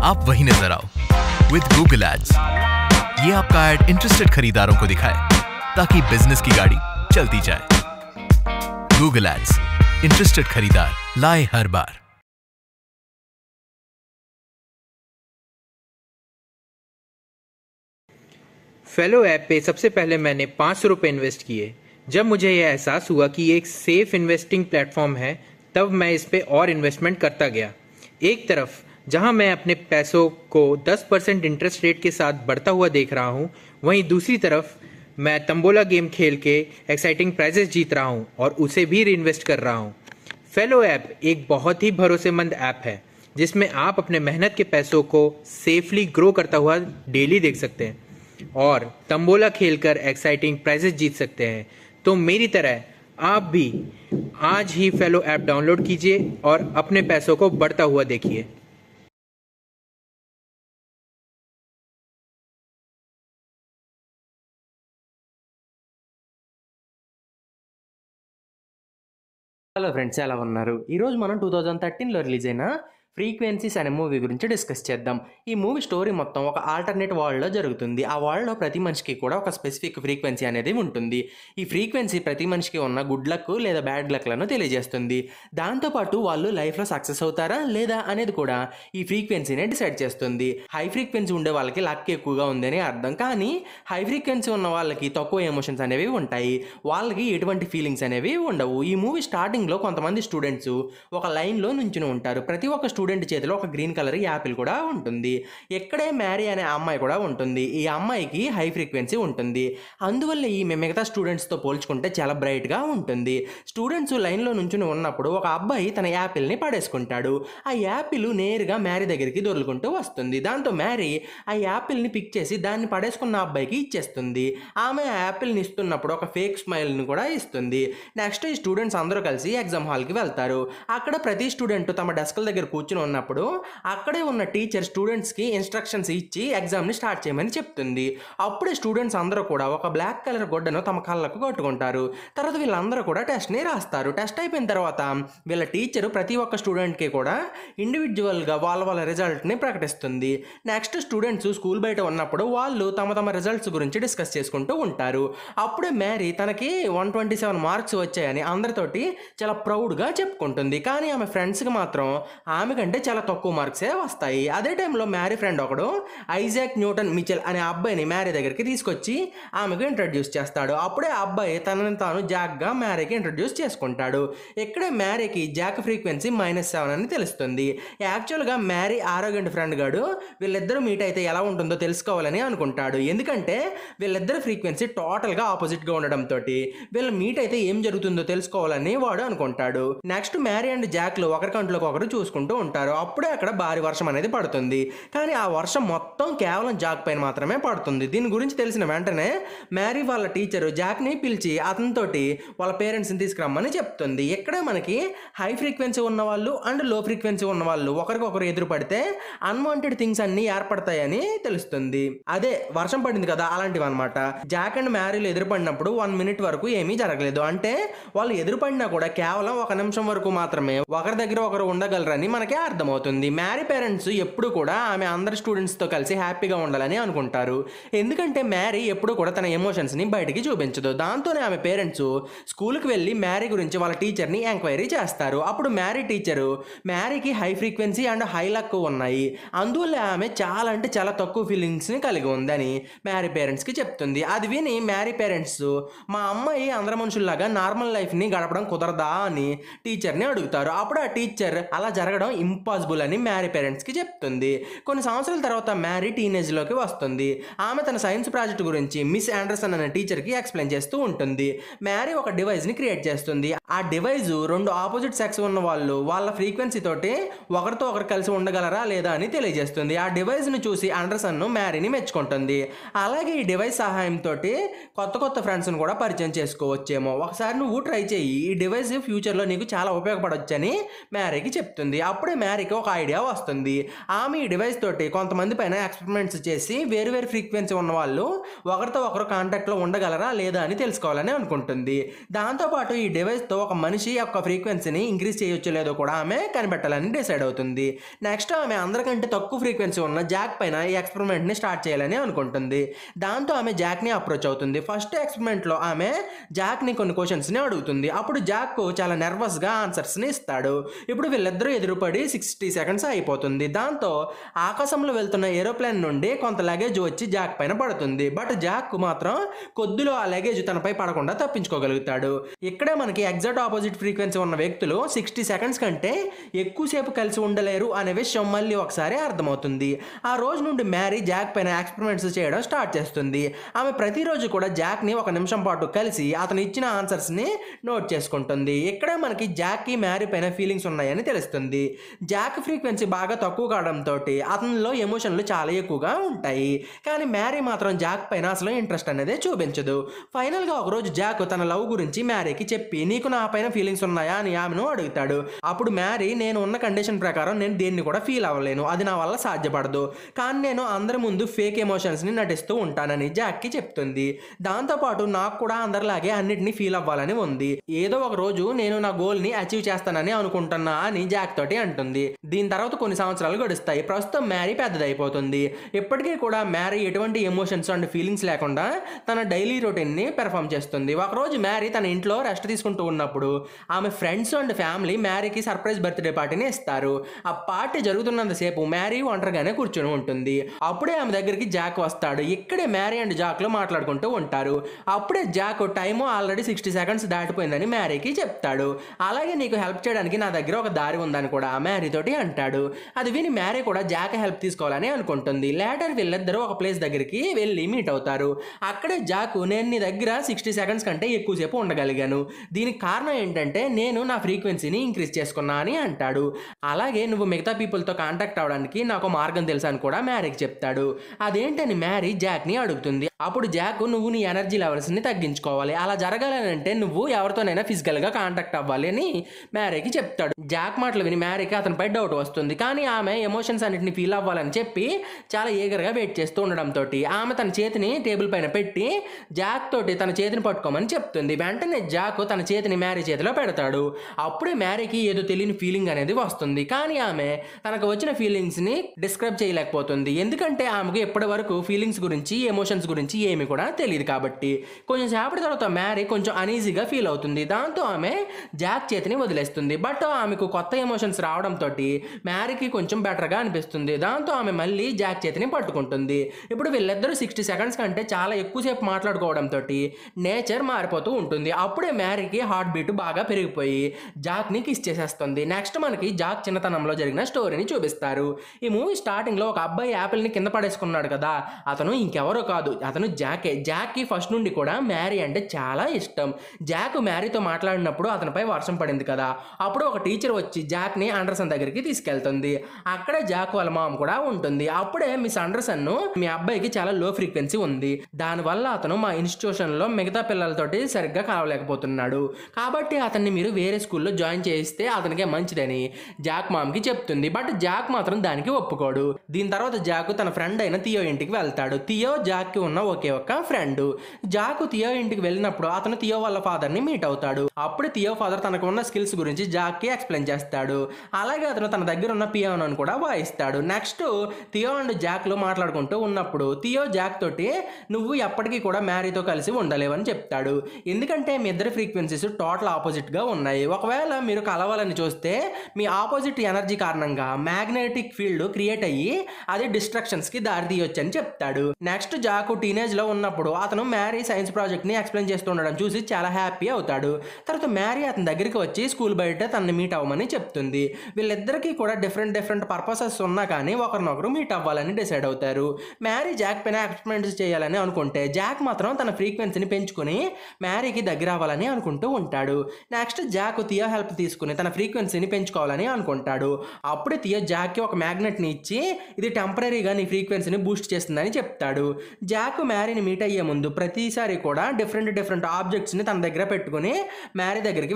आप वही नजर आओ विद गूगल एड्स ये आपका एड इंटरेस्टेड खरीदारों को दिखाए ताकि बिजनेस की गाड़ी चलती जाए गूगल एड्स इंटरेस्टेड खरीदार लाए हर बार फेलो ऐप पे सबसे पहले मैंने पाँच सौ रुपये इन्वेस्ट किए जब मुझे यह एहसास हुआ कि ये एक सेफ इन्वेस्टिंग प्लेटफॉर्म है तब मैं इस पे और इन्वेस्टमेंट करता गया एक तरफ जहां मैं अपने पैसों को 10 परसेंट इंटरेस्ट रेट के साथ बढ़ता हुआ देख रहा हूं वहीं दूसरी तरफ मैं तंबोला गेम खेल के एक्साइटिंग प्राइजेस जीत रहा हूं और उसे भी रीइन्वेस्ट कर रहा हूं फेलो ऐप एक बहुत ही भरोसेमंद ऐप है जिसमें आप अपने मेहनत के पैसों को सेफली ग्रो करता हुआ डेली देख सकते हैं और तंबोला खेलकर एक्साइटिंग प्राइजेस जीत सकते हैं तो मेरी तरह आप भी आज ही फेलो ऐप डाउनलोड कीजिए और अपने पैसों को बढ़ता हुआ देखिए హలో ఫ్రెండ్స్ ఎలా ఉన్నారు ఈరోజు మనం టూ థౌజండ్ థర్టీన్లో రిలీజ్ అయిన ఫ్రీక్వెన్సీస్ అనే మూవీ గురించి డిస్కస్ చేద్దాం ఈ మూవీ స్టోరీ మొత్తం ఒక ఆల్టర్నేట్ వరల్డ్లో జరుగుతుంది ఆ వరల్డ్లో ప్రతి మనిషికి కూడా ఒక స్పెసిఫిక్ ఫ్రీక్వెన్సీ అనేది ఉంటుంది ఈ ఫ్రీక్వెన్సీ ప్రతి మనిషికి ఉన్న గుడ్ లక్ లేదా బ్యాడ్ లక్లను తెలియజేస్తుంది దాంతోపాటు వాళ్ళు లైఫ్లో సక్సెస్ అవుతారా లేదా అనేది కూడా ఈ ఫ్రీక్వెన్సీనే డిసైడ్ చేస్తుంది హై ఫ్రీక్వెన్సీ ఉండే వాళ్ళకి లక్ ఎక్కువగా ఉందని అర్థం కానీ హై ఫ్రీక్వెన్సీ ఉన్న వాళ్ళకి తక్కువ ఎమోషన్స్ అనేవి ఉంటాయి వాళ్ళకి ఎటువంటి ఫీలింగ్స్ అనేవి ఉండవు ఈ మూవీ స్టార్టింగ్లో కొంతమంది స్టూడెంట్స్ ఒక లైన్లో నుంచుని ఉంటారు ప్రతి ఒక్క స్టూడెంట్ చేతిలో ఒక గ్రీన్ కలర్ యాపిల్ కూడా ఉంటుంది ఎక్కడే మ్యారీ అనే అమ్మాయి కూడా ఉంటుంది ఈ అమ్మాయికి హై ఫ్రీక్వెన్సీ ఉంటుంది అందువల్ల ఈ మిగతా స్టూడెంట్స్తో పోల్చుకుంటే చాలా బ్రైట్గా ఉంటుంది స్టూడెంట్స్ లైన్లో నుంచుని ఉన్నప్పుడు ఒక అబ్బాయి తన యాపిల్ని పడేసుకుంటాడు ఆ యాపిల్ నేరుగా మ్యారీ దగ్గరికి దొరుకుంటూ వస్తుంది దాంతో మ్యారీ ఆ యాపిల్ని పిక్ చేసి దాన్ని పడేసుకున్న అబ్బాయికి ఇచ్చేస్తుంది ఆమె ఆ యాపిల్ని ఇస్తున్నప్పుడు ఒక ఫేక్ స్మైల్ని కూడా ఇస్తుంది నెక్స్ట్ ఈ స్టూడెంట్స్ అందరూ కలిసి ఎగ్జామ్ హాల్కి వెళ్తారు అక్కడ ప్రతి స్టూడెంట్ తమ డెస్క్ల దగ్గర కూర్చుని ఉన్నప్పుడు అక్కడే ఉన్న టీచర్ స్టూడెంట్స్కి ఇన్స్ట్రక్షన్స్ ఇచ్చి ఎగ్జామ్ని స్టార్ట్ చేయమని చెప్తుంది అప్పుడే స్టూడెంట్స్ అందరూ కూడా ఒక బ్లాక్ కలర్ గుడ్డను తమ కళ్ళకు కట్టుకుంటారు తర్వాత వీళ్ళందరూ కూడా టెస్ట్ని రాస్తారు టెస్ట్ అయిపోయిన తర్వాత వీళ్ళ టీచర్ ప్రతి ఒక్క స్టూడెంట్కి కూడా ఇండివిజువల్గా వాళ్ళ వాళ్ళ రిజల్ట్ని ప్రకటిస్తుంది నెక్స్ట్ స్టూడెంట్స్ స్కూల్ బయట ఉన్నప్పుడు వాళ్ళు తమ తమ రిజల్ట్స్ గురించి డిస్కస్ చేసుకుంటూ ఉంటారు అప్పుడే మ్యారీ తనకి వన్ ట్వంటీ సెవెన్ మార్క్స్ వచ్చాయని అందరితోటి చాలా ప్రౌడ్గా చెప్పుకుంటుంది కానీ ఆమె ఫ్రెండ్స్కి మాత్రం ఆమె కంటే చాలా తక్కువ మార్క్సే వస్తాయి అదే టైంలో మ్యారీ ఫ్రెండ్ ఒకడు ఐజాక్ న్యూటన్ మిచెల్ అనే అబ్బాయిని మ్యారీ దగ్గరికి తీసుకొచ్చి ఆమెకు ఇంట్రడ్యూస్ చేస్తాడు అప్పుడే ఆ అబ్బాయి తనని తాను జాక్గా మ్యారీకి ఇంట్రడ్యూస్ చేసుకుంటాడు ఇక్కడే మ్యారీకి జాక్ ఫ్రీక్వెన్సీ మైనస్ సెవెన్ అని తెలుస్తుంది యాక్చువల్గా మ్యారీ ఆరోగ్యంట్ ఫ్రెండ్ గాడు వీళ్ళిద్దరూ మీట్ అయితే ఎలా ఉంటుందో తెలుసుకోవాలని అనుకుంటాడు ఎందుకంటే వీళ్ళిద్దరు ఫ్రీక్వెన్సీ టోటల్గా ఆపోజిట్గా ఉండడంతో వీళ్ళ మీట్ అయితే ఏం జరుగుతుందో తెలుసుకోవాలని వాడు అనుకుంటాడు నెక్స్ట్ మ్యారీ అండ్ జాక్లు ఒకరికంట్లోకి ఒకరు చూసుకుంటూ ఉంటారు అప్పుడే అక్కడ భారీ వర్షం అనేది పడుతుంది కానీ ఆ వర్షం మొత్తం కేవలం జాక్ పైన మాత్రమే పడుతుంది దీని గురించి తెలిసిన వెంటనే మ్యారీ వాళ్ళ టీచరు జాక్ని పిలిచి అతనితోటి వాళ్ళ పేరెంట్స్ని తీసుకురమ్మని చెప్తుంది ఇక్కడే మనకి హై ఫ్రీక్వెన్సీ ఉన్న వాళ్ళు అండ్ లో ఫ్రీక్వెన్సీ ఉన్న వాళ్ళు ఒకరికొకరు ఎదురు పడితే అన్వాంటెడ్ థింగ్స్ అన్ని ఏర్పడతాయని తెలుస్తుంది అదే వర్షం పడింది కదా అలాంటివి అనమాట జాక్ అండ్ మ్యారీలు ఎదురుపడినప్పుడు వన్ మినిట్ వరకు ఏమీ జరగలేదు అంటే వాళ్ళు ఎదురుపడినా కూడా కేవలం ఒక నిమిషం వరకు మాత్రమే ఒకరి దగ్గర ఒకరు ఉండగలరని మనకి అర్థమవుతుంది మ్యారీ పేరెంట్స్ ఎప్పుడు కూడా ఆమె అందరి స్టూడెంట్స్తో కలిసి హ్యాపీగా ఉండాలని అనుకుంటారు ఎందుకంటే మ్యారీ ఎప్పుడు కూడా తన ఎమోషన్స్ని బయటికి చూపించదు దాంతోనే ఆమె పేరెంట్స్ స్కూల్కి వెళ్ళి మ్యారీ గురించి వాళ్ళ టీచర్ని ఎంక్వైరీ చేస్తారు అప్పుడు మ్యారీ టీచరు మ్యారీకి high frequency and high luck ఉన్నాయి అందువల్ల ఆమె చాలా అంటే చాలా తక్కువ ఫీలింగ్స్ని కలిగి ఉందని మ్యారీ పేరెంట్స్కి చెప్తుంది అది విని మ్యారీ పేరెంట్స్ మా అమ్మాయి అందరి మనుషుల్లాగా నార్మల్ లైఫ్ని గడపడం కుదరదా అని టీచర్ని అడుగుతారు అప్పుడు ఆ టీచర్ అలా జరగడం ఇంపాసిబుల్ అని మ్యారీ పేరెంట్స్కి చెప్తుంది కొన్ని సంవత్సరాల తర్వాత మ్యారీ టీనేజ్లోకి వస్తుంది ఆమె తన సైన్స్ ప్రాజెక్ట్ గురించి మిస్ ఆండర్సన్ అనే టీచర్కి ఎక్స్ప్లెయిన్ చేస్తూ ఉంటుంది మ్యారీ ఒక డివైస్ని క్రియేట్ చేస్తుంది ఆ డివైస్ రెండు ఆపోజిట్ సెక్స్ ఉన్న వాళ్ళు వాళ్ళ ఫ్రీక్వెన్సీ తోటి ఒకరితో ఒకరు కలిసి ఉండగలరా లేదా అని తెలియజేస్తుంది ఆ డివైస్ను చూసి ఆండర్సన్ మ్యారీని మెచ్చుకుంటుంది అలాగే ఈ డివైస్ సహాయంతో కొత్త కొత్త ఫ్రెండ్స్ని కూడా పరిచయం చేసుకోవచ్చేమో ఒకసారి నువ్వు ట్రై చేయి ఈ డివైస్ ఫ్యూచర్లో నీకు చాలా ఉపయోగపడవచ్చని మ్యారీకి చెప్తుంది అప్పుడే మ్యారీకి ఒక ఐడియా వస్తుంది ఆమె ఈ డివైస్ తోటి కొంతమంది పైన ఎక్స్పెరిమెంట్స్ చేసి వేరు వేరు ఫ్రీక్వెన్సీ ఉన్న వాళ్ళు ఒకరితో ఒకరు కాంటాక్ట్లో ఉండగలరా లేదా అని తెలుసుకోవాలని అనుకుంటుంది దాంతోపాటు ఈ డివైస్తో దాంతో ఒక మనిషి యొక్క ఫ్రీక్వెన్సీని ఇంక్రీజ్ చేయొచ్చో లేదో కూడా ఆమె కనిపెట్టాలని డిసైడ్ అవుతుంది నెక్స్ట్ ఆమె అందరికంటే తక్కువ ఫ్రీక్వెన్సీ ఉన్న జాక్ పైన ఈ ఎక్స్పెరిమెంట్ని స్టార్ట్ చేయాలని అనుకుంటుంది దాంతో ఆమె జాక్ని అప్రోచ్ అవుతుంది ఫస్ట్ ఎక్స్పెరిమెంట్లో ఆమె జాక్ని కొన్ని క్వశ్చన్స్ని అడుగుతుంది అప్పుడు జాక్ చాలా నర్వస్గా ఆన్సర్స్ని ఇస్తాడు ఇప్పుడు వీళ్ళిద్దరూ ఎదురుపడి సిక్స్టీ సెకండ్స్ అయిపోతుంది దాంతో ఆకాశంలో వెళ్తున్న ఏరోప్లేన్ నుండి కొంత లగేజ్ వచ్చి జాక్ పైన పడుతుంది బట్ జాక్ మాత్రం కొద్దిలో ఆ లగేజ్ తనపై పడకుండా తప్పించుకోగలుగుతాడు ఇక్కడే మనకి ఎగ్జాక్ట్ ఆపోజిట్ ఫ్రీక్వెన్సీ ఉన్న వ్యక్తులు సిక్స్టీ సెకండ్స్ కంటే ఎక్కువసేపు కలిసి ఉండలేరు అనే విషయం మళ్ళీ ఒకసారి అర్థమవుతుంది ఆ రోజు నుండి మ్యారీ జాక్ పైన ఎక్స్పెరిమెంట్స్ చేయడం స్టార్ట్ చేస్తుంది ఆమె ప్రతిరోజు కూడా జాక్ని ఒక నిమిషం పాటు కలిసి అతను ఇచ్చిన ఆన్సర్స్ని నోట్ చేసుకుంటుంది ఇక్కడే మనకి జాక్కి మ్యారీ పైన ఫీలింగ్స్ ఉన్నాయని తెలుస్తుంది జాక్ ఫ్రీక్వెన్సీ బాగా తక్కువ కావడంతో అతనిలో ఎమోషన్లు చాలా ఎక్కువగా ఉంటాయి కానీ మ్యారీ మాత్రం జాక్ పైన అసలు ఇంట్రెస్ట్ అనేది చూపించదు ఫైనల్గా ఒకరోజు జాక్ తన లవ్ గురించి మ్యారీకి చెప్పి నీకు నా పైన ఫీలింగ్స్ ఉన్నాయా అని ఆమెను అడుగుతాడు అప్పుడు మ్యారీ నేను ఉన్న కండిషన్ ప్రకారం నేను దేన్ని కూడా ఫీల్ అవ్వలేను అది నా వల్ల సాధ్యపడదు కానీ నేను అందరి ముందు ఫేక్ ఎమోషన్స్ని నటిస్తూ ఉంటానని జాక్కి చెప్తుంది దాంతోపాటు నాకు కూడా అందరిలాగే అన్నిటినీ ఫీల్ అవ్వాలని ఉంది ఏదో ఒక రోజు నేను నా గోల్ని అచీవ్ చేస్తానని అనుకుంటున్నా అని జాక్ తోటి అంటుంది దీని తర్వాత కొన్ని సంవత్సరాలు గడుస్తాయి ప్రస్తుతం మ్యారీ పెద్దదైపోతుంది ఇప్పటికీ కూడా మ్యారీ ఎటువంటి ఎమోషన్స్ అండ్ ఫీలింగ్స్ లేకుండా తన డైలీ రొటీన్ని పెర్ఫామ్ చేస్తుంది ఒకరోజు మ్యారీ తన ఇంట్లో రెస్ట్ తీసుకుంటూ ఉన్నప్పుడు ఆమె ఫ్రెండ్స్ అండ్ ఫ్యామిలీ మ్యారీకి సర్ప్రైజ్ బర్త్డే పార్టీని ఇస్తారు ఆ పార్టీ జరుగుతున్నంతసేపు మ్యారీ ఒంటరిగానే కూర్చొని ఉంటుంది అప్పుడే ఆమె దగ్గరికి జాక్ వస్తాడు ఇక్కడే మ్యారీ అండ్ జాక్లో మాట్లాడుకుంటూ ఉంటారు అప్పుడే Jack time already sixty seconds దాటిపోయిందని మ్యారీకి చెప్తాడు అలాగే నీకు హెల్ప్ చేయడానికి నా దగ్గర ఒక దారి ఉందని కూడా మ్యారీ తోటి అంటాడు అది విని మ్యారీ కూడా జాక్ హెల్ప్ తీసుకోవాలని అనుకుంటుంది లేటర్ వీళ్ళిద్దరూ ఒక ప్లేస్ దగ్గరికి వెళ్ళి మీట్ అవుతారు అక్కడే జాక్ నేను నీ దగ్గర సిక్స్టీ సెకండ్స్ కంటే ఎక్కువసేపు ఉండగలిగాను దీనికి కారణం ఏంటంటే నేను నా ఫ్రీక్వెన్సీని ఇంక్రీజ్ చేసుకున్నా అని అంటాడు అలాగే నువ్వు మిగతా పీపుల్తో కాంటాక్ట్ అవడానికి నాకు మార్గం తెలుసు అని కూడా మ్యారీకి చెప్తాడు అదేంటని మ్యారీ జాక్ని అడుగుతుంది అప్పుడు జాక్ నువ్వు నీ ఎనర్జీ లెవెల్స్ని తగ్గించుకోవాలి అలా జరగాలని అంటే నువ్వు ఎవరితోనైనా ఫిజికల్గా కాంటాక్ట్ అవ్వాలి అని మ్యారీకి చెప్తాడు జాక్ మాటలు విని మ్యారీకి అతనిపై డౌట్ వస్తుంది కానీ ఆమె ఎమోషన్స్ అన్నిటిని ఫీల్ అవ్వాలని చెప్పి చాలా ఈగర్గా వెయిట్ చేస్తూ ఉండడంతో ఆమె తన చేతిని టేబుల్ పైన పెట్టి జాక్ తోటి తన చేతిని పట్టుకోమని చెప్తుంది వెంటనే జాక్ తన చేతిని మ్యారీ చేతిలో పెడతాడు అప్పుడే మ్యారీకి ఏదో తెలియని ఫీలింగ్ అనేది వస్తుంది కానీ ఆమె తనకు వచ్చిన ఫీలింగ్స్ని డిస్క్రైబ్ చేయలేకపోతుంది ఎందుకంటే ఆమెకు ఇప్పటి వరకు ఫీలింగ్స్ గురించి ఎమోషన్స్ గురించి ఏమి కూడా తెలియదు కాబట్టి కొంచెం సేపటి తర్వాత మ్యారీ కొంచెం అనీజీగా ఫీల్ అవుతుంది దాంతో ఆమె జాక్ చేతిని వదిలేస్తుంది బట్ ఆమెకు కొత్త ఎమోషన్స్ రావడంతో మ్యారీకి కొంచెం బెటర్గా అనిపిస్తుంది దాంతో ఆమె మళ్ళీ జాక్ చేతిని పట్టుకుంటుంది ఇప్పుడు వీళ్ళిద్దరూ సిక్స్టీ సెకండ్స్ కంటే చాలా ఎక్కువసేపు మాట్లాడుకోవడంతో నేచర్ మారిపోతూ ఉంటుంది అప్పుడే మ్యారీకి హార్ట్ బీట్ బాగా పెరిగిపోయి జాక్ని కిస్ చేసేస్తుంది నెక్స్ట్ మనకి జాక్ చిన్నతనంలో జరిగిన స్టోరీని చూపిస్తారు ఈ మూవీ స్టార్టింగ్లో ఒక అబ్బాయి యాపిల్ని కింద పడేసుకున్నాడు కదా అతను ఇంకెవరో కాదు అతను జాకే జాక్కి ఫస్ట్ నుండి కూడా మ్యారీ అంటే చాలా ఇష్టం జాక్ మ్యారీతో మాట్లాడినప్పుడు అతనిపై వర్షం పడింది కదా అప్పుడు ఒక టీచర్ వచ్చి జాక్ని అండర్సన్ దగ్గరికి తీసుకెళ్తుంది అక్కడే జాక్ వాళ్ళ మామ కూడా ఉంటుంది అప్పుడే మిస్ అండర్సన్ మీ అబ్బాయికి చాలా లో ఫ్రీక్వెన్సీ ఉంది దానివల్ల అతను మా ఇన్స్టిట్యూషన్లో మిగతా పిల్లలతోటి సరిగ్గా కలవలేకపోతున్నాడు కాబట్టి అతన్ని మీరు వేరే స్కూల్లో జాయిన్ చేయిస్తే అతనికే మంచిదని జాక్ మామ్కి చెప్తుంది బట్ జాక్ మాత్రం దానికి ఒప్పుకోడు దీని తర్వాత జాక్ తన ఫ్రెండ్ అయిన తియో ఇంటికి వెళ్తాడు తియో జాక్కి ఉన్న ఒకే ఒక్క ఫ్రెండ్ జాక్ తియో ఇంటికి వెళ్ళినప్పుడు అతను తియో వాళ్ళ ఫాదర్ని మీట్ అవుతాడు అప్పుడు తియో ఫాదర్ తనకు ఉన్న స్కిల్స్ గురించి జాక్కి ఎక్స్ప్లెయిన్ చేస్తాడు అలాగే అతను తన దగ్గర ఉన్న పియానోని కూడా వాయిస్తాడు నెక్స్ట్ తియో అండ్ జాక్లు మాట్లాడుకుంటూ ఉన్నప్పుడు తియో జాక్ తోటి నువ్వు ఎప్పటికీ కూడా మ్యారీతో కలిసి ఉండలేవని చెప్తాడు ఎందుకంటే మీ ఇద్దరి ఫ్రీక్వెన్సీస్ టోటల్ ఆపోజిట్గా ఉన్నాయి ఒకవేళ మీరు కలవాలని చూస్తే మీ ఆపోజిట్ ఎనర్జీ కారణంగా మ్యాగ్నెటిక్ ఫీల్డ్ క్రియేట్ అయ్యి అది డిస్ట్రక్షన్స్కి దారి తీయొచ్చు అని చెప్తాడు నెక్స్ట్ జాకు టీనేజ్లో ఉన్నప్పుడు అతను మ్యారీ సైన్స్ ప్రాజెక్ట్ని ఎక్స్ప్లెయిన్ చేస్తూ ఉండడం చూసి చాలా హ్యాపీ అవుతాడు తర్వాత మ్యారీ అతని దగ్గరికి వచ్చి స్కూల్ బయట తనని మీట్ అవ్వమని చెప్తుంది వీళ్ళిద్దరికీ కూడా డిఫరెంట్ డిఫరెంట్ పర్పసెస్ ఉన్నా కానీ ఒకరినొకరు మీట్ అవ్వాలని డిసైడ్ అవుతారు మ్యారీ జాక్ పైన ఎక్స్పెరిమెంట్స్ చేయాలని అనుకుంటే జాక్ మాత్రం తన ఫ్రీక్వెన్సీని పెంచుకుని మ్యారీకి దగ్గర అవ్వాలని అనుకుంటూ ఉంటాడు నెక్స్ట్ జాక్ తియో హెల్ప్ తీసుకుని తన ఫ్రీక్వెన్సీని పెంచుకోవాలని అనుకుంటాడు అప్పుడే తియో జాక్కి ఒక మ్యాగ్నెట్ని ఇచ్చి ఇది టెంపరీగా నీ ఫ్రీక్వెన్సీని బూస్ట్ చేస్తుందని చెప్తాడు జాక్ మ్యారీని మీట్ అయ్యే ముందు ప్రతిసారి కూడా డిఫరెంట్ డిఫరెంట్ ఆబ్జెక్ట్స్ని తన దగ్గర పెట్టుకుని మ్యారీ దగ్గరికి వెళ్తాడు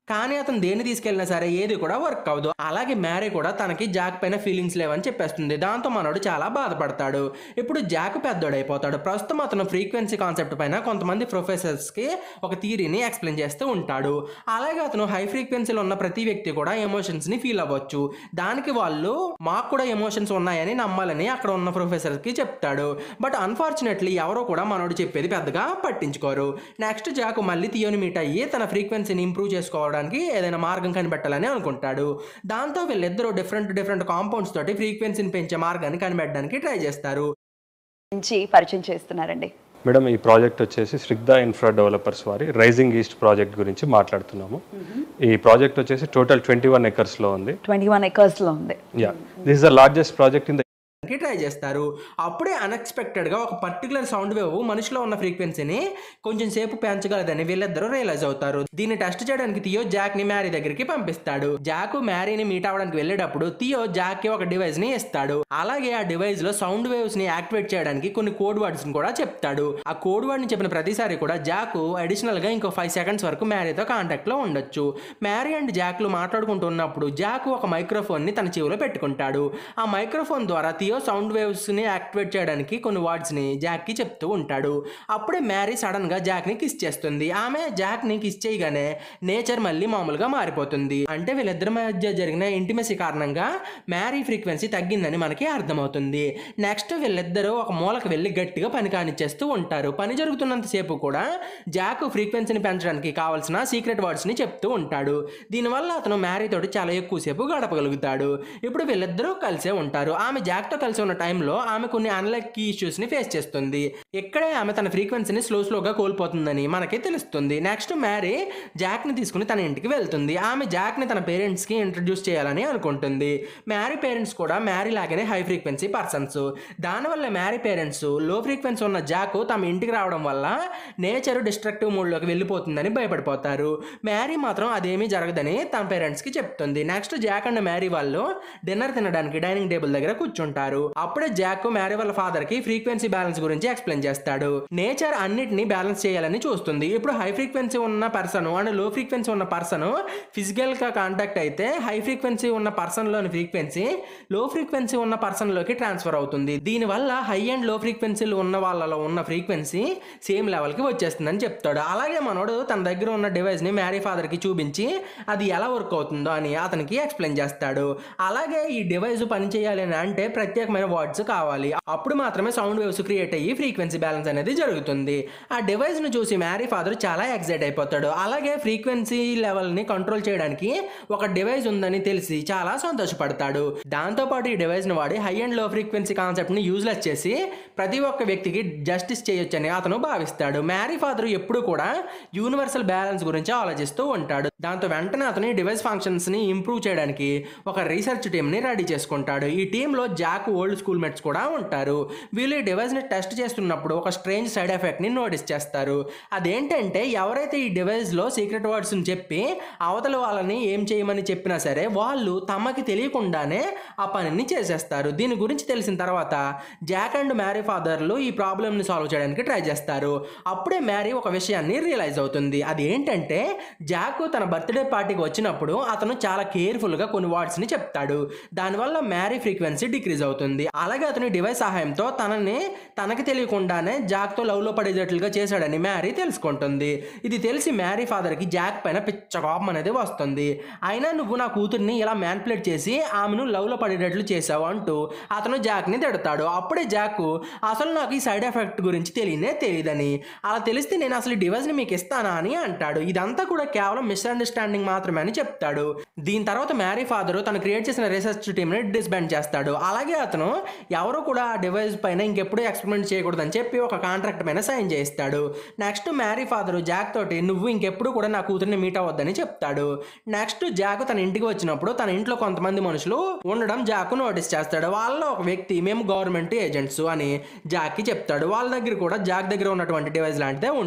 కానీ అతను దేన్ని తీసుకెళ్ళినా సరే ఏది కూడా వర్క్ అవ్వదు అలాగే మ్యారీ కూడా తనకి జాక్ పైన ఫీలింగ్స్ లేవని చెప్పేస్తుంది దాంతో మనోడు చాలా బాధపడతాడు ఇప్పుడు జాక్ పెద్దోడైపోతాడు ప్రస్తుతం అతను ఫ్రీక్వెన్సీ కాన్సెప్ట్ పైన కొంతమంది ప్రొఫెసర్స్ కి ఒక థీరీని ఎక్స్ప్లెయిన్ చేస్తూ ఉంటాడు అలాగే అతను హై ఫ్రీక్వెన్సీలో ఉన్న ప్రతి వ్యక్తి కూడా ఎమోషన్స్ ని ఫీల్ అవ్వచ్చు దానికి వాళ్ళు మాకు కూడా ఎమోషన్స్ ఉన్నాయని నమ్మాలని అక్కడ ఉన్న ప్రొఫెసర్ కి చెప్తాడు బట్ అన్ఫార్చునేట్లీ ఎవరో కూడా మనోడు చెప్పేది పెద్దగా పట్టించుకోరు నెక్స్ట్ జాక్ మళ్ళీ తీయోని మీట్ అయ్యి తన ఫ్రీక్వెన్సీని ఇంప్రూవ్ చేసుకోవడానికి ఏదైనా మార్గం కనిపెట్టాలని అనుకుంటాడు దాంతో వీళ్ళిద్దరూ డిఫరెంట్ డిఫరెంట్ కాంపౌండ్స్ తోటి ఫ్రీక్వెన్సీని పెంచే మార్గాన్ని కనిపెట్టడానికి ట్రై చేస్తారు నుంచి పరిచయం చేస్తున్నారండి మేడం ఈ ప్రాజెక్ట్ వచ్చేసి శ్రిగ్దా ఇన్ఫ్రా డెవలపర్స్ వారి రైజింగ్ ఈస్ట్ ప్రాజెక్ట్ గురించి మాట్లాడుతున్నాము ఈ ప్రాజెక్ట్ వచ్చేసి టోటల్ ట్వంటీ వన్ ఎకర్స్లో ఉంది ట్వంటీ వన్ ఎకర్స్లో ఉంది yeah this the largest project in the try చేస్తారు అప్పుడే అన్ఎక్స్పెక్టెడ్ గా ఒక పర్టికులర్ సౌండ్ వేవ్ మనిషిలో ఉన్న ఫ్రీక్వెన్సీని కొంచెం సేపు పెంచగలదని వీళ్ళిద్దరూ రియలైజ్ అవుతారు దీన్ని టెస్ట్ చేయడానికి థియో జాక్ ని మ్యారీ దగ్గరికి పంపిస్తాడు జాక్ మ్యారీని మీట్ అవ్వడానికి వెళ్ళేటప్పుడు థియో జాక్ కి ఒక డివైస్ ని ఇస్తాడు అలాగే ఆ డివైస్ లో సౌండ్ వేవ్స్ ని యాక్టివేట్ చేయడానికి కొన్ని కోడ్ వర్డ్స్ ని కూడా చెప్తాడు ఆ కోడ్ వర్డ్ ని చెప్పిన ప్రతిసారి కూడా జాక్ అడిషనల్ గా ఇంకో ఫైవ్ సెకండ్స్ వరకు మ్యారీతో కాంటాక్ట్ లో ఉండొచ్చు మ్యారీ అండ్ జాక్ లు మాట్లాడుకుంటున్నప్పుడు జాక్ ఒక మైక్రోఫోన్ ని తన చెవిలో పెట్టుకుంటాడు ఆ మైక్రోఫోన్ ద్వారా థియో సౌండ్ వేవ్స్ ని యాక్టివేట్ చేయడానికి కొన్ని వర్డ్స్ ని జాక్ కి చెప్తూ ఉంటాడు అప్పుడే మ్యారీ సడన్ గా జాక్ ని కిస్ చేస్తుంది ఆమె జాక్ ని కిస్ చేయగానే నేచర్ మళ్ళీ మామూలుగా మారిపోతుంది అంటే వీళ్ళిద్దరి మధ్య జరిగిన ఇంటిమసీ కారణంగా మ్యారీ ఫ్రీక్వెన్సీ తగ్గిందని మనకి అర్థమవుతుంది నెక్స్ట్ వీళ్ళిద్దరూ ఒక మూలకు వెళ్ళి గట్టిగా పని కానిచ్చేస్తూ ఉంటారు పని జరుగుతున్నంతసేపు కూడా జాక్ ఫ్రీక్వెన్సీని పెంచడానికి కావాల్సిన సీక్రెట్ వర్డ్స్ ని చెప్తూ ఉంటాడు దీనివల్ల అతను మ్యారీ తోటి చాలా ఎక్కువసేపు గడపగలుగుతాడు ఇప్పుడు వీళ్ళిద్దరూ కలిసే ఉంటారు ఆమె జాక్ తో కలిసి ఉన్న టైంలో ఆమె కొన్ని అన్లక్కీ ఇష్యూస్ ని ఫేస్ చేస్తుంది ఇక్కడే ఆమె తన ఫ్రీక్వెన్సీని స్లో స్లోగా కోల్పోతుందని మనకి తెలుస్తుంది నెక్స్ట్ మ్యారీ జాక్ ని తీసుకుని తన ఇంటికి వెళ్తుంది ఆమె జాక్ ని తన పేరెంట్స్ కి ఇంట్రడ్యూస్ చేయాలని అనుకుంటుంది మ్యారీ పేరెంట్స్ కూడా మ్యారీ లాగానే హై ఫ్రీక్వెన్సీ పర్సన్స్ దానివల్ల మ్యారీ పేరెంట్స్ లో ఫ్రీక్వెన్సీ ఉన్న జాక్ తమ ఇంటికి రావడం వల్ల నేచర్ డిస్ట్రక్టివ్ మూడ్లోకి వెళ్ళిపోతుందని భయపడిపోతారు మ్యారీ మాత్రం అదేమీ జరగదని తన పేరెంట్స్ కి చెప్తుంది నెక్స్ట్ జాక్ అండ్ మ్యారీ వాళ్ళు డిన్నర్ తినడానికి డైనింగ్ టేబుల్ దగ్గర కూర్చుంటారు అప్పుడే జాక్ మ్యారీ వాళ్ళ ఫాదర్ కి ఫ్రీక్వెన్సీ బ్యాలెన్స్ గురించి ఎక్స్ప్లెయిన్ చేస్తాడు నేచర్ అన్నిటిని బ్యాలెన్స్ చేయాలని చూస్తుంది ఇప్పుడు హై ఫ్రీక్వెన్సీ ఉన్న పర్సన్ అండ్ లో ఫ్రీక్వెన్సీ ఉన్న పర్సన్ ఫిజికల్ గా కాంటాక్ట్ అయితే హై ఫ్రీక్వెన్సీ ఉన్న పర్సన్ లోని ఫ్రీక్వెన్సీ లో ఫ్రీక్వెన్సీ ఉన్న పర్సన్ లోకి ట్రాన్స్ఫర్ అవుతుంది దీనివల్ల హై అండ్ లో ఫ్రీక్వెన్సీలు ఉన్న వాళ్ళలో ఉన్న ఫ్రీక్వెన్సీ సేమ్ లెవెల్ కి వచ్చేస్తుందని చెప్తాడు అలాగే మనోడు తన దగ్గర ఉన్న డివైస్ ని మ్యారీ ఫాదర్ కి చూపించి అది ఎలా వర్క్ అవుతుందో అని అతనికి ఎక్స్ప్లెయిన్ చేస్తాడు అలాగే ఈ డివైస్ పని చేయాలి అని అంటే ప్రత్యేకమైన వర్డ్స్ కావాలి అప్పుడు మాత్రమే సౌండ్ వేవ్స్ క్రియేట్ అయ్యి ఫ్రీక్వెన్సీ బ్యాలెన్స్ అనేది జరుగుతుంది ఆ డివైస్ ను చూసి మ్యారీ ఫాదర్ చాలా ఎక్సైట్ అయిపోతాడు అలాగే ఫ్రీక్వెన్సీ లెవెల్ ని కంట్రోల్ చేయడానికి ఒక డివైస్ ఉందని తెలిసి చాలా సంతోషపడతాడు దాంతో పాటు ఈ డివైస్ ని వాడి high and low frequency concept ని యూజ్లెస్ చేసి ప్రతి ఒక్క వ్యక్తికి జస్టిస్ చేయొచ్చని అతను భావిస్తాడు మ్యారీ ఫాదర్ ఎప్పుడు కూడా యూనివర్సల్ బ్యాలెన్స్ గురించి ఆలోచిస్తూ ఉంటాడు దాంతో వెంటనే అతను ఈ డివైస్ ఫంక్షన్స్ ని ఇంప్రూవ్ చేయడానికి ఒక రీసెర్చ్ టీమ్ ని రెడీ చేసుకుంటాడు ఈ టీంలో జాక్ ఓల్డ్ స్కూల్ మేట్స్ కూడా ఉంటారు వీళ్ళు ఈ డివైస్ ని టెస్ట్ చేస్తున్నప్పుడు ఒక స్ట్రేంజ్ సైడ్ ఎఫెక్ట్ ని నోటీస్ చేస్తారు అదేంటంటే ఎవరైతే ఈ డివైస్ లో సీక్రెట్ వర్డ్స్ ని చెప్పి అవతల వాళ్ళని ఏం చేయమని చెప్పినా సరే వాళ్ళు తమకి తెలియకుండానే ఆ పనిని చేసేస్తారు దీని గురించి తెలిసిన తర్వాత జాక్ అండ్ మ్యారీ ఫాదర్లు ఈ ప్రాబ్లమ్ ని సాల్వ్ చేయడానికి ట్రై చేస్తారు అప్పుడే మ్యారీ ఒక విషయాన్ని రియలైజ్ అవుతుంది అది ఏంటంటే జాక్ తన బర్త్డే పార్టీకి వచ్చినప్పుడు అతను చాలా కేర్ఫుల్ గా కొన్ని వర్డ్స్ ని చెప్తాడు దానివల్ల మ్యారీ ఫ్రీక్వెన్సీ డిక్రీజ్ అవుతుంది అలాగే అతని డివైస్ సహాయంతో తనని తనకి తెలియకుండానే జాక్ తో లవ్ లో పడేటట్లుగా చేశాడని మ్యారీ తెలుసుకుంటుంది ఇది తెలిసి మ్యారీ ఫాదర్ కి జాక్ పైన పిచ్చ కోపం అనేది వస్తుంది అయినా నువ్వు నా కూతుర్ని ఇలా మ్యాన్పులేట్ చేసి ఆమెను లవ్ లో పడేటట్లు చేసావు అంటూ అతను జాక్ ని తిడతాడు అప్పుడే జాక్ అసలు నాకు ఈ సైడ్ ఎఫెక్ట్ గురించి తెలియనే తెలియదని అలా తెలిస్తే నేను అసలు ఈ డివైస్ ని మీకు ఇస్తానా అని అంటాడు ఇదంతా కూడా కేవలం మిస్అండర్స్టాండింగ్ మాత్రమే అని చెప్తాడు దీని తర్వాత మ్యారీ ఫాదర్ తను క్రియేట్ చేసిన రీసెర్చ్ టీమ్ ని డిస్బాండ్ చేస్తాడు అలాగే అతను ఎవరు కూడా ఆ డివైస్ పైన ఇంకెప్పుడు ఎక్స్పెరిమెంట్ చేయకూడదని చెప్పి ఒక కాంట్రాక్ట్ పైన సైన్ చేస్తాడు నెక్స్ట్ మ్యారీ ఫాదర్ జాక్ తోటి నువ్వు ఇంకెప్పుడు కూడా నా కూతుర్ని మీట్ అవ్వద్దని చెప్తాడు నెక్స్ట్ జాక్ తన ఇంటికి వచ్చినప్పుడు తన ఇంట్లో కొంతమంది మనుషులు ఉండడం జాక్ నోటీస్ చేస్తాడు వాళ్ళలో ఒక వ్యక్తి మేము గవర్నమెంట్ ఏజెంట్స్ అని జాక్కి చెప్తాడు వాళ్ళ దగ్గర కూడా జాక్ దగ్గర ఉన్నటువంటి డివైస్ లాంటిదే ఉంటుంది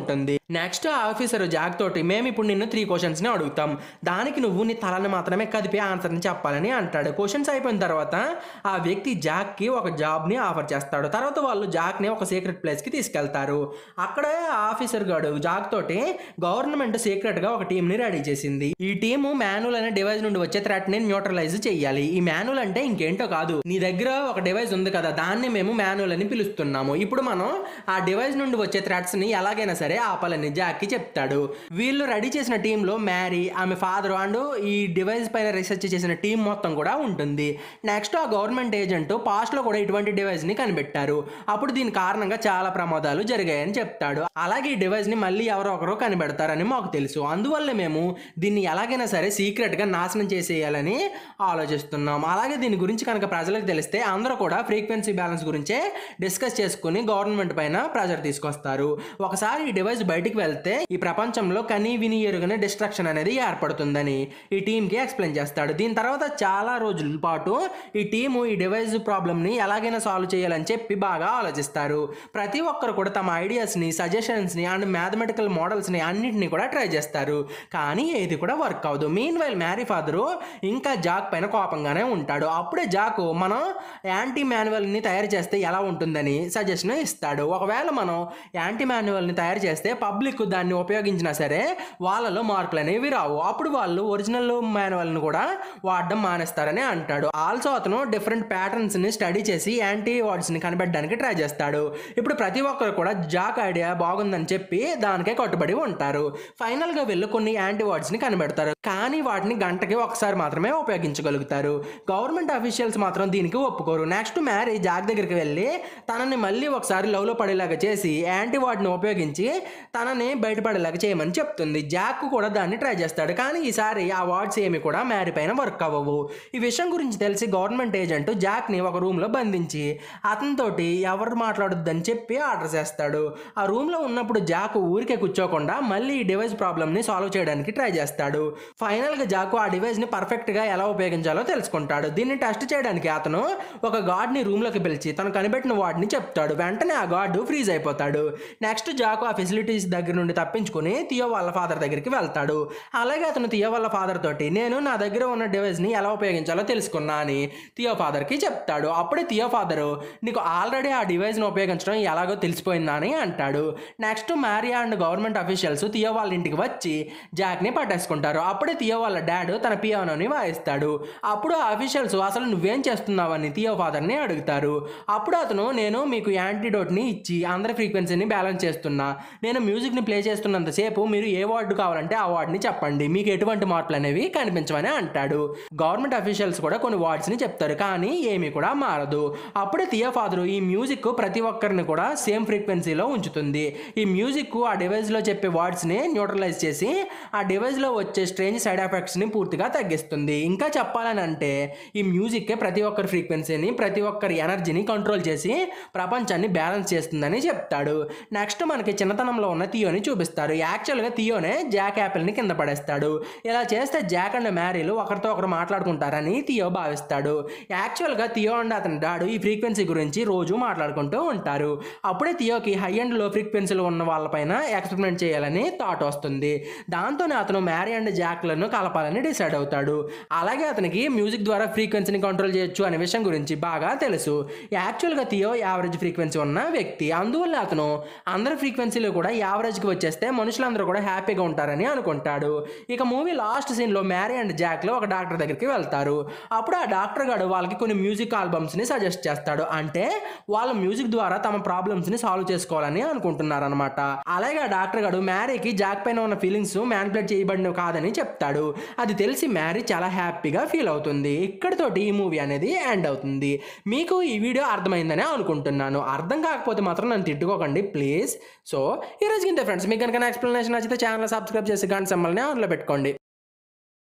నెక్స్ట్ ఆ ఆఫీసర్ జాక్ తోటి మేము ఇప్పుడు నిన్ను త్రీ క్వశ్చన్స్ని అడుగుతాం దానికి నువ్వు నీ తలని మాత్రమే కదిపి ఆన్సర్ని చెప్పాలని అంటాడు క్వశ్చన్స్ అయిపోయిన తర్వాత ఆ వ్యక్తి జాక్కి ఒక జాబ్ని ఆఫర్ చేస్తాడు తర్వాత వాళ్ళు జాక్ని ఒక సీక్రెట్ ప్లేస్కి తీసుకెళ్తారు అక్కడే ఆ ఆఫీసర్ గాడు జాక్ తోటి గవర్నమెంట్ సీక్రెట్గా ఒక టీంని రెడీ చేసింది ఈ టీము మాన్యువల్ అనే డివైస్ నుండి వచ్చే థ్రెట్ని న్యూట్రలైజ్ చేయాలి ఈ మాన్యువల్ అంటే ఇంకేంటో కాదు నీ దగ్గర ఒక డివైస్ ఉంది కదా దాన్ని మేము మాన్యువల్ అని పిలుస్తున్నాము ఇప్పుడు మనం ఆ డివైస్ నుండి వచ్చే థ్రెట్స్ని ఎలాగైనా సరే ఆపాలని జాక్కి చెప్తాడు వీళ్ళు రెడీ చేసిన టీంలో మ్యారీ ఆమె ఫాదర్ అండ్ ఈ డివైస్ పైన రీసెర్చ్ చేసిన టీం మొత్తం కూడా ఉంటుంది నెక్స్ట్ ఆ గవర్నమెంట్ ఏజెంట్ పాస్ట్లో కూడా ఇటువంటి డివైస్ని కనిపెట్టారు అప్పుడు దీని కారణంగా చాలా ప్రమాదాలు జరిగాయని చెప్తాడు అలాగే ఈ డివైస్ని మళ్ళీ ఎవరో ఒకరు కనిపెడతారని మాకు తెలుసు అందువల్ల మేము దీన్ని ఎలాగైనా సరే సీక్రెట్గా నాశనం చేసేయాలని ఆలోచిస్తున్నాం అలాగే దీని గురించి కనుక ప్రజలకు తెలిస్తే అందరూ కూడా ఫ్రీక్వెన్సీ బ్యాలెన్స్ గురించే డిస్కస్ చేసుకుని గవర్నమెంట్ పైన ప్రెజర్ తీసుకొస్తారు ఒకసారి ఈ డివైస్ బయటికి వెళ్తే ఈ ప్రపంచంలో కనీ విని ఎరుగని డిస్ట్రక్షన్ అనేది ఏర్పడుతుందని ఈ టీంకి ఎక్స్ప్లెయిన్ చేస్తాడు దీని తర్వాత చాలా రోజుల పాటు ఈ టీము ఈ డివైస్ ప్రాబ్లమ్ని ఎలాగైనా సాల్వ్ చేయాలని చెప్పి బాగా ఆలోచిస్తారు ప్రతి ఒక్కరు కూడా తమ ఐడియాస్ని సజెషన్స్ని అండ్ మ్యాథమెటికల్ మోడల్స్ని అన్నింటినీ కూడా ట్రై చేస్తారు కానీ ఏది కూడా వర్క్ అవ్వదు మీన్ వైల్ మ్యారీ ఫాదరు ఇంకా జాక్ పైన కోపంగానే ఉంటాడు అప్పుడే జాక్ మనం యాంటీ మాన్యువల్ని తయారు చేస్తే ఎలా ఉంటుందని సజెషన్ ఇస్తాడు ఒకవేళ మనం యాంటీ మాన్యువల్ని తయారు చేస్తే పబ్లిక్ దాన్ని ఉపయోగించినా సరే వాళ్ళలో మార్పులు అనేవి రావు అప్పుడు వాళ్ళు ఒరిజినల్ మాన్యువల్ని కూడా వాడడం మానేస్తారని అంటాడు ఆల్సో అతను డిఫరెంట్ ప్యాటర్న్స్ని స్టడీ చేసి యాంటీ వర్డ్స్ని కనిపెట్టడానికి ట్రై చేస్తాడు ఇప్పుడు ప్రతి ఒక్కరు కూడా జాక్ ఐడియా బాగుందని చెప్పి దానికే కట్టుబడి ఉంటారు ఫైనల్గా వీళ్ళు కొన్ని యాంటీ వర్డ్స్ని కనిపెడతారు కానీ వాటిని గంటకి ఒకసారి మాత్రమే ఉపయోగించగలుగుతారు గవర్నమెంట్ అఫీషియల్స్ మాత్రం దీనికి ఒప్పుకోరు నెక్స్ట్ మ్యారీ జాక్ దగ్గరికి వెళ్ళి తనని మళ్ళీ ఒకసారి లవ్లో పడేలాగా చేసి యాంటీ వాటిని ఉపయోగించి తనని బయటపడేలాగా చేయమని చెప్తుంది జాక్ కూడా దాన్ని ట్రై చేస్తాడు కానీ ఈసారి ఆ వర్డ్స్ ఏమి కూడా మ్యారీ పైన వర్క్ అవ్వవు ఈ విషయం గురించి తెలిసి గవర్నమెంట్ ఏజెంట్ జాక్ని ఒక రూమ్లో బంధించి అతనితోటి ఎవరు మాట్లాడొద్దని చెప్పి ఆర్డర్ చేస్తాడు ఆ రూమ్లో ఉన్నప్పుడు జాక్ ఊరికే కూర్చోకుండా మళ్ళీ ఈ డివైస్ ప్రాబ్లమ్ని సాల్వ్ చేయడానికి ట్రై చేస్తాడు ఫైనల్గా జాకు ఆ డివైస్ని పర్ఫెక్ట్గా ఎలా ఉపయోగించాలో తెలుసుకుంటాడు దీన్ని టెస్ట్ చేయడానికి అతను ఒక గార్డ్ని రూమ్లోకి పిలిచి తను కనిపెట్టిన వాడిని చెప్తాడు వెంటనే ఆ గార్డ్ ఫ్రీజ్ అయిపోతాడు నెక్స్ట్ జాకు ఆ ఫెసిలిటీస్ దగ్గర నుండి తప్పించుకుని తియో వాళ్ళ ఫాదర్ దగ్గరికి వెళ్తాడు అలాగే అతను తియో వాళ్ళ ఫాదర్ తోటి నేను నా దగ్గర ఉన్న డివైస్ని ఎలా ఉపయోగించాలో తెలుసుకున్నా అని తియో ఫాదర్కి చెప్తాడు అప్పుడే తియో ఫాదరు నీకు ఆల్రెడీ ఆ డివైస్ని ఉపయోగించడం ఎలాగో తెలిసిపోయిందా అని అంటాడు next Maria and government officials Theo వాళ్ళ ఇంటికి వచ్చి జాక్ని పట్టేసుకుంటారు అప్పుడే తియో వాళ్ళ డాడ్ తన పియానోని వాయిస్తాడు అప్పుడు ఆ అఫీషియల్స్ అసలు నువ్వేం చేస్తున్నావని తియో ఫాదర్ని అడుగుతారు అప్పుడు అతను నేను మీకు యాంటీడోట్ని ఇచ్చి అందరి ఫ్రీక్వెన్సీని బ్యాలెన్స్ చేస్తున్నా నేను మ్యూజిక్ని ప్లే చేస్తున్నంతసేపు మీరు ఏ వార్డు కావాలంటే ఆ వార్డుని చెప్పండి మీకు ఎటువంటి మార్పులు అనేవి కనిపించమని అంటాడు గవర్నమెంట్ అఫీషియల్స్ కూడా కొన్ని వర్డ్స్ని చెప్తారు కానీ ఏమీ కూడా మారదు అప్పుడే తియో ఫాదరు ఈ మ్యూజిక్ ప్రతి ఒక్కరిని కూడా సేమ్ ఫ్రీక్వెన్సీలో ఉంచుతుంది ఈ మ్యూజిక్ ఆ డివైస్లో చెప్పే వర్డ్స్ని న్యూట్రలైజ్ చేసి ఆ డివైస్లో వచ్చే స్ట్రేంజ్ సైడ్ ఎఫెక్ట్స్ని పూర్తిగా తగ్గిస్తుంది ఇంకా చెప్పాలని అంటే ఈ మ్యూజిక్కే ప్రతి ఒక్కరి ఫ్రీక్వెన్సీని ప్రతి ఒక్కరి ఎనర్జీని కంట్రోల్ చేసి ప్రపంచాన్ని బ్యాలెన్స్ చేస్తుందని చెప్తాడు నెక్స్ట్ మనకి చిన్నతనంలో ఉన్న థియోని చూపిస్తారు యాక్చువల్గా థియోనే జాక్ యాపిల్ని కింద పడేస్తాడు ఇలా చేస్తే జాక్ అండ్ మ్యారీలు ఒకరితో ఒకరు మాట్లాడుకుంటారని థియో భావిస్తాడు యాక్చువల్గా థియో అండ్ అతని డాడు ఈ ఫ్రీక్వెన్సీ గురించి రోజు మాట్లాడుకుంటూ ఉంటారు అప్పుడే థియోకి హై అండ్ లో ఫ్రీక్వెన్సీలు ఉన్న వాళ్ళపైన ఎక్స్పెరిమెంట్ చేయాలని థాట్ వస్తుంది దాంతోనే అతను మ్యారీ అండ్ జాక్లను కలపాలని డిసైడ్ అవుతాడు అలాగే అతనికి మ్యూజిక్ ద్వారా ఫ్రీక్వెన్సీని కంట్రోల్ చేయొచ్చు అనే విషయం గురించి బాగా తెలుసు యాక్చువల్గా థియో యావరేజ్ ఫ్రీక్వెన్సీ ఉన్న వ్యక్తి అందువల్ల అతను అందరి ఫ్రీక్వెన్సీలు కూడా యావరేజ్కి వచ్చేస్తే మనుషులందరూ కూడా హ్యాపీగా ఉంటారని అనుకుంటాడు ఇక మూవీ లాస్ట్ సీన్లో మ్యారీ అండ్ జాక్లో ఒక డాక్టర్ దగ్గరికి వెళ్తారు అప్పుడు ఆ డాక్టర్ గారు వాళ్ళకి కొన్ని మ్యూజిక్ ఆల్బమ్స్ని సజెస్ట్ చేస్తాడు అంటే వాళ్ళ మ్యూజిక్ ద్వారా తమ ప్రాబ్లమ్స్ని సాల్వ్ చేసుకోవాలని అనుకుంటున్నారనమాట అలాగే ఆ డాక్టర్ గారు మ్యారీకి జాక్ పైన ఉన్న ఫీలింగ్స్ మ్యానిపులేట్ చేయబడినవి కాదని చెప్తాడు అది తెలిసి మ్యారీ చాలా హ్యాపీగా ఫీల్ అవుతుంది ఇక్కడితోటి ఈ మూవీ అనేది ఎండ్ అవుతుంది మీకు ఈ వీడియో అర్థమైందని అనుకుంటున్నాను అర్థం కాకపోతే మాత్రం నన్ను తిట్టుకోకండి ప్లీజ్ సో ఈ రోజు ఇంతే ఫ్రెండ్స్ మీకు కనుక ఎక్స్ప్లెనేషన్ నచ్చితే ఛానల్ సబ్స్క్రైబ్ చేసి గంట సమ్మల్ని ఆన్లో పెట్టుకోండి